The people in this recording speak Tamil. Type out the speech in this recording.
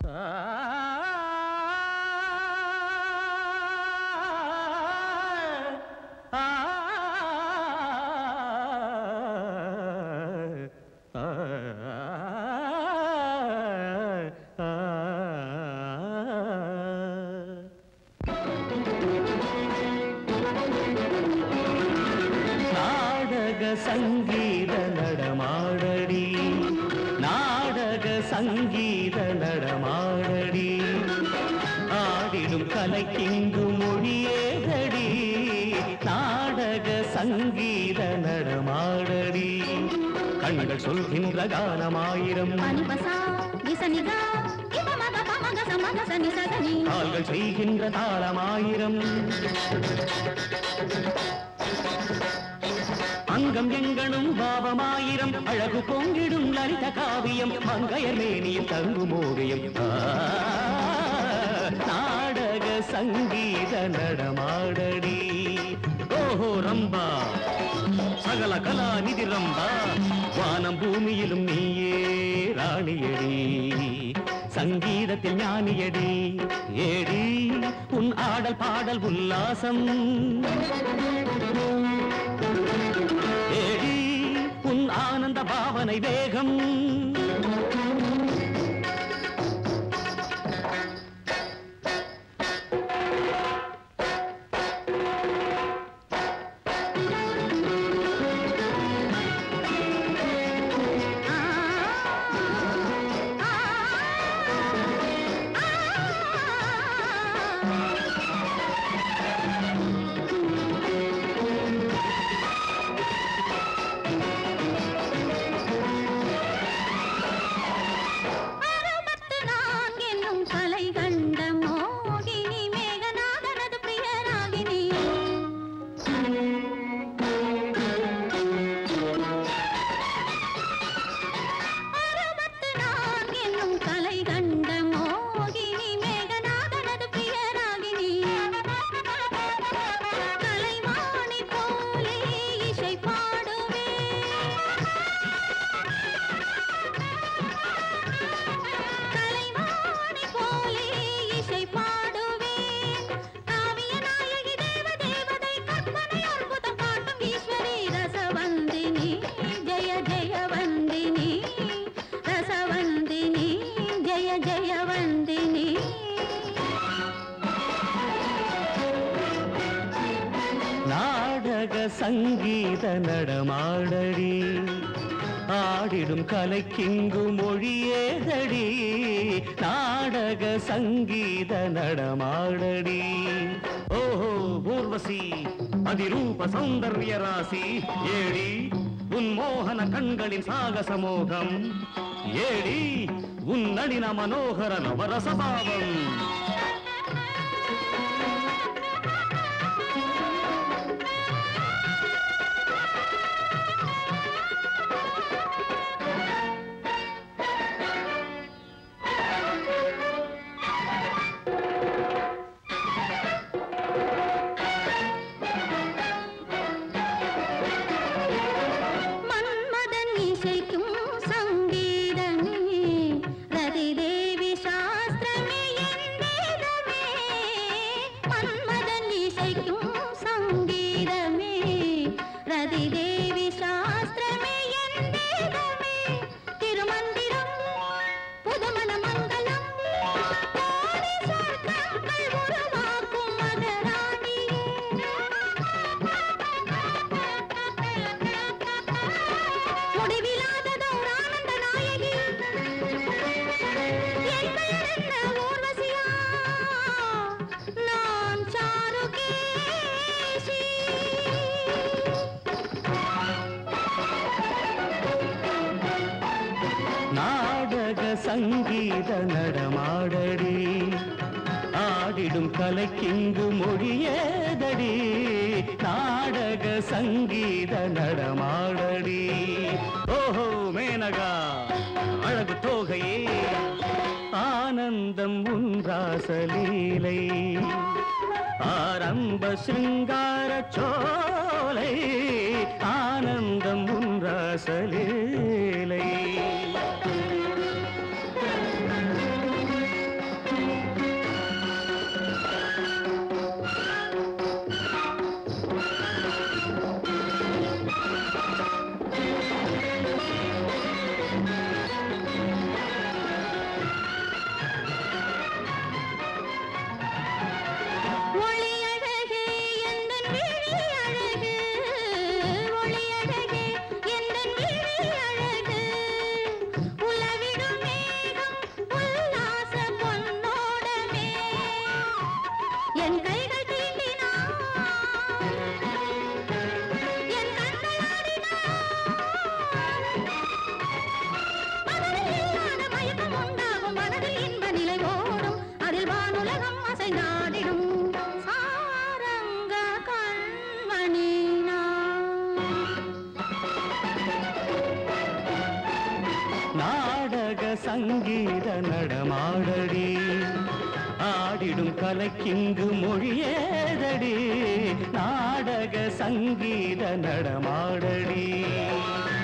நாடக சங்கீத நடமாடடி நாடக சங்கீத நடமாடடி ஆடிடும் கலைக்கிங்கு மொழியேதடி நாடக சங்கீத நடமாடடி கண்கள் சொல்கின்ற கானமாயிரம் பனிபசா நிசனிகா இபமக பமக சமக சனி சதனி கால்கள் செய்கின்ற தாளமாயிரம் அங்கம் எங்கனும் பாவமாயிரம் அழகு பொங்கிடும் லலித காவியம் மங்கையர் மேனியில் தங்கும் ஓவியம் ஆ, நாடக சங்கீத நடமாடடி ஓஹோ ரம்பா சகல கலா நிதி ரம்பா வானம் பூமியிலும் நீயே ராணியடி சங்கீதத்தில் ஞானியடி ஏடி உன் ஆடல் பாடல் உல்லாசம் ஏடி உன் ஆனந்த பாவனை வேகம் அறுபத்து நான்கென்னும் கலை கண்ட மோகினி மேகநாதனது பிரியராகினி அறுபத்து நான்கென்னும் கலை கண்ட மோகினி மேகநாதனது பிரியராகினி கலைவாணி போலே இசை பாடுவே கலைவாணி போலே இசை பாடுவேன் காவிய நாயகி தேவ தேவதை கற்பனை அற்புதம் காட்டும் ஈஸ்வரி ரசவந்தினி ஜெய ஜெயவந்தினி ரசவந்தினி ஜெய ஜெயவந்தினி நாடக சங்கீத நடமாடடி ஆடிடும் கலைக்கிங்கு மொழியேதடி நாடக சங்கீத நடமாடடி ஓஹோ ஊர்வசி அதிரூப சௌந்தர்ய ராசி ஏடி உன் மோகன கண்களின் சாகச மோகம் ஏடி உன் நளின மனோகர நவரசபாவம் மன்மதன் இசைக்கும் சங்கீதமே ரதி தேவி சாஸ்திரமே என் வேதமே மன்மதன் இசைக்கும் சங்கீதமே ரதி தேவி சாஸ்திரமே என் வேதமே திருமந்திரம் புதுமண மங்களம் கோடி சொர்க்கங்கள் உருவாக்கும் மகராணியே முடிவில்லாததோர் ஆனந்த நாயகி என் பெயர் என்ன ஊர்வசியா நான் சாருகேசி நாடக சங்கீத நடமாடடி ஆடிடும் கலைக்கிங்கு மொழியேதடி நாடக சங்கீத நடமாடடி ஓஹோ மேனகா அழகு தோகையே ஆனந்தம் உன்றாசலீலை ஆரம்ப சிருங்கார சோலை ஆனந்தம் உன்றாசலீலை பாடிடும் கலைக்கிங்கு மொழியேதடி நாடக சங்கீத நடமாடடி